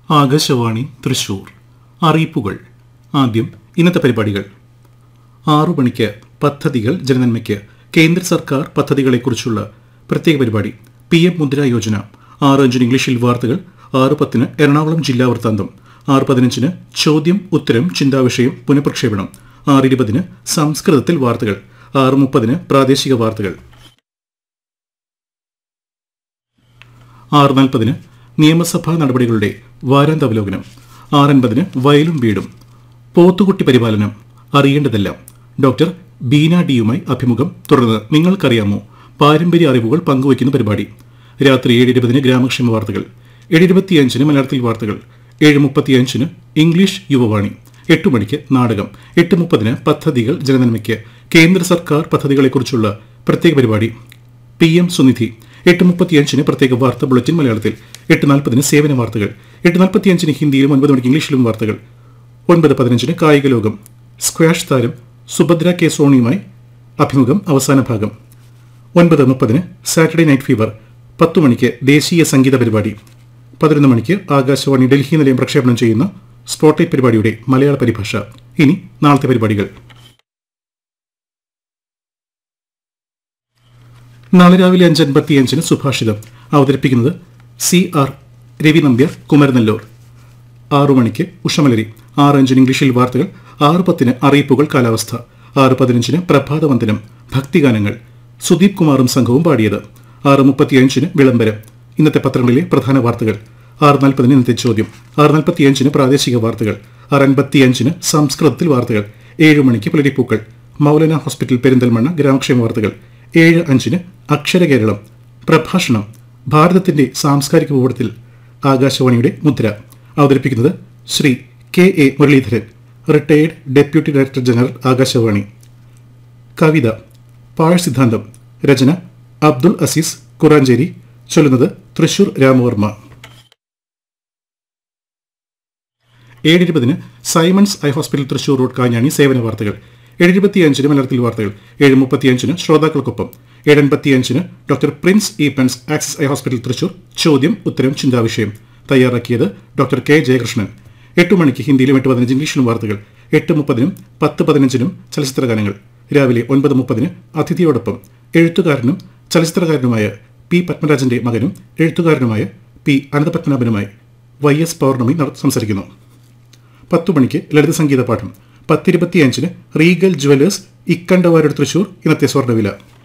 ആകാശവാണി തൃശൂർ അറിയിപ്പുകൾ ആദ്യം ഇന്നത്തെ പരിപാടികൾ ആറു മണിക്ക് പദ്ധതികൾ ജനനന്മയ്ക്ക് കേന്ദ്ര സർക്കാർ പദ്ധതികളെക്കുറിച്ചുള്ള പ്രത്യേക പരിപാടി പി എം മുദ്ര യോജന ആറ് അഞ്ചിന് ഇംഗ്ലീഷിൽ വാർത്തകൾ ആറ് പത്തിന് എറണാകുളം ജില്ലാ വൃത്താന്തം ആറ് പതിനഞ്ചിന് ചോദ്യം ഉത്തരം ചിന്താവിഷയം പുനഃപ്രക്ഷേപണം ആറ് ഇരുപതിന് സംസ്കൃതത്തിൽ വാർത്തകൾ ആറ് മുപ്പതിന് പ്രാദേശിക വാർത്തകൾ ആറ് നാൽപ്പതിന് നിയമസഭാ നടപടികളുടെ വാരാന്താവലോകനം ആറൻപതിന് വയലും വീടും പോത്തുകുട്ടി പരിപാലനം അറിയേണ്ടതെല്ലാം ഡോക്ടർ ബീന ഡിയുമായി അഭിമുഖം തുടർന്ന് നിങ്ങൾക്കറിയാമോ പാരമ്പര്യ അറിവുകൾ പങ്കുവയ്ക്കുന്ന പരിപാടി രാത്രി ഏഴ് ഇരുപതിന് ഗ്രാമക്ഷേമ വാർത്തകൾ ഏഴ് ഇരുപത്തിയഞ്ചിന് മലയാളത്തിൽ വാർത്തകൾ ഏഴ് മുപ്പത്തിയഞ്ചിന് ഇംഗ്ലീഷ് യുവവാണി എട്ട് മണിക്ക് നാടകം എട്ട് മുപ്പതിന് പദ്ധതികൾ ജനനന്മയ്ക്ക് കേന്ദ്ര സർക്കാർ പദ്ധതികളെക്കുറിച്ചുള്ള പ്രത്യേക പരിപാടി പി എം സുനിധി എട്ട് മുപ്പത്തിയഞ്ചിന് പ്രത്യേക വാർത്ത ബുള്ളറ്റിൻ മലയാളത്തിൽ എട്ട് നാൽപ്പതിന് സേവന വാർത്തകൾ എട്ട് നാൽപ്പത്തിയഞ്ചിന് ഹിന്ദിയിലും ഒൻപത് മണിക്ക് ഇംഗ്ലീഷിലും വാർത്തകൾ ഒൻപത് പതിനഞ്ചിന് കായിക ലോകം സ്ക്വാഷ് താരം സുഭദ്ര കെ സോണിയുമായി അഭിമുഖം അവസാന ഭാഗം ഒൻപത് മുപ്പതിന് സാറ്റർഡേ നൈറ്റ് ഫീവർ പത്തു മണിക്ക് ദേശീയ സംഗീത പരിപാടി പതിനൊന്ന് മണിക്ക് ആകാശവാണി ഡൽഹി നിലയം പ്രക്ഷേപണം ചെയ്യുന്ന സ്പോട്ട്ലൈറ്റ് പരിപാടിയുടെ മലയാള പരിഭാഷ ഇനി നാളത്തെ പരിപാടികൾ നാളെ രാവിലെ അഞ്ച് അൻപത്തിയഞ്ചിന് സുഭാഷിതം അവതരിപ്പിക്കുന്നത് സി ആർ രവി നമ്പ്യാർ കുമരനെല്ലൂർ ആറു മണിക്ക് ഉഷമലരി ആറ് അഞ്ചിന് ഇംഗ്ലീഷിൽ വാർത്തകൾ ആറ് പത്തിന് അറിയിപ്പുകൾ കാലാവസ്ഥ ആറ് പതിനഞ്ചിന് പ്രഭാതവന്ദനം ഭക്തിഗാനങ്ങൾ സുദീപ് കുമാറും സംഘവും പാടിയത് ആറ് മുപ്പത്തിയഞ്ചിന് വിളംബരം ഇന്നത്തെ പത്രങ്ങളിലെ പ്രധാന വാർത്തകൾ ആറ് നാൽപ്പതിന് ഇന്നത്തെ ചോദ്യം ആറ് നാൽപ്പത്തിയഞ്ചിന് പ്രാദേശിക വാർത്തകൾ ആറ് അൻപത്തിയഞ്ചിന് സംസ്കൃതത്തിൽ വാർത്തകൾ ഏഴ് മണിക്ക് പുലരിപ്പൂക്കൾ മൗലന ഹോസ്പിറ്റൽ പെരിന്തൽമണ്ണ ഗ്രാമക്ഷേമ വാർത്തകൾ ഏഴ് അഞ്ചിന് അക്ഷര കേരളം പ്രഭാഷണം ഭാരതത്തിന്റെ സാംസ്കാരിക ഭൂപടത്തിൽ ആകാശവാണിയുടെ മുദ്ര അവതരിപ്പിക്കുന്നത് Shri K A Muraleedharan retired deputy director general Akashvani കവിത പാഴ് സിദ്ധാന്തം രചന അബ്ദുൾ അസീസ് കുറാഞ്ചേരി ചൊല്ലുന്നത് തൃശൂർ രാമവർമ്മ ഏഴിരുപതിന് Simons eye hospital Thrissur road Kanjani സേവന വാർത്തകൾ ഏഴിരുപത്തിയഞ്ചിന് മലയാളത്തിൽ വാർത്തകൾ ഏഴ് മുപ്പത്തിയഞ്ചിന് ശ്രോതാക്കൾക്കൊപ്പം ഏഴൻപത്തിയഞ്ചിന് ഡോക്ടർ പ്രിൻസ് ഇ പെൻസ് ആക്സിസ് ഐ ഹോസ്പിറ്റൽ തൃശൂർ ചോദ്യം ഉത്തരം ചിന്താവിഷയം തയ്യാറാക്കിയത് ഡോക്ടർ കെ ജയകൃഷ്ണൻ എട്ട് മണിക്ക് ഹിന്ദിയിലും എട്ട് പതിനഞ്ച് ഇംഗ്ലീഷിലും വാർത്തകൾ എട്ട് മുപ്പതിനും പത്ത് പതിനഞ്ചിനും ചലച്ചിത്ര ഗാനങ്ങൾ രാവിലെ ഒൻപത് മുപ്പതിന് അതിഥിയോടൊപ്പം എഴുത്തുകാരനും ചലച്ചിത്രകാരനുമായ പി പത്മരാജന്റെ മകനും എഴുത്തുകാരനുമായ പി അനന്തപത്മനാഭനുമായി വൈ എസ് പൗർണമി നട- സംസാരിക്കുന്നു പത്തു മണിക്ക് ലളിത സംഗീത പാഠം പത്തിരുപത്തിയഞ്ചിന് റീഗൽ ജുവലേഴ്സ് ഇക്കണ്ടവാരുടെ തൃശൂർ ഇന്നത്തെ സ്വർണ്ണവില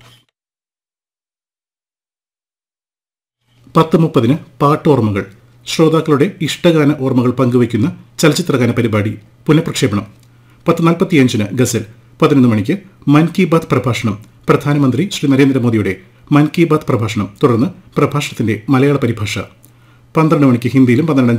പത്ത് മുപ്പതിന് പാട്ടോർമ്മകൾ ശ്രോതാക്കളുടെ ഇഷ്ടഗാന ഓർമ്മകൾ പങ്കുവയ്ക്കുന്ന ചലച്ചിത്രഗാന പരിപാടി പുനഃപ്രക്ഷേപണം പത്ത് നാൽപ്പത്തിയഞ്ചിന് ഗസൽ പതിനൊന്ന് മണിക്ക് മൻ കി ബാത് പ്രഭാഷണം പ്രധാനമന്ത്രി ശ്രീ നരേന്ദ്രമോദിയുടെ മൻ കി ബാത് പ്രഭാഷണം തുടർന്ന് പ്രഭാഷണത്തിന്റെ മലയാള പരിഭാഷ പന്ത്രണ്ട് മണിക്ക് ഹിന്ദിയിലും പന്ത്രണ്ട്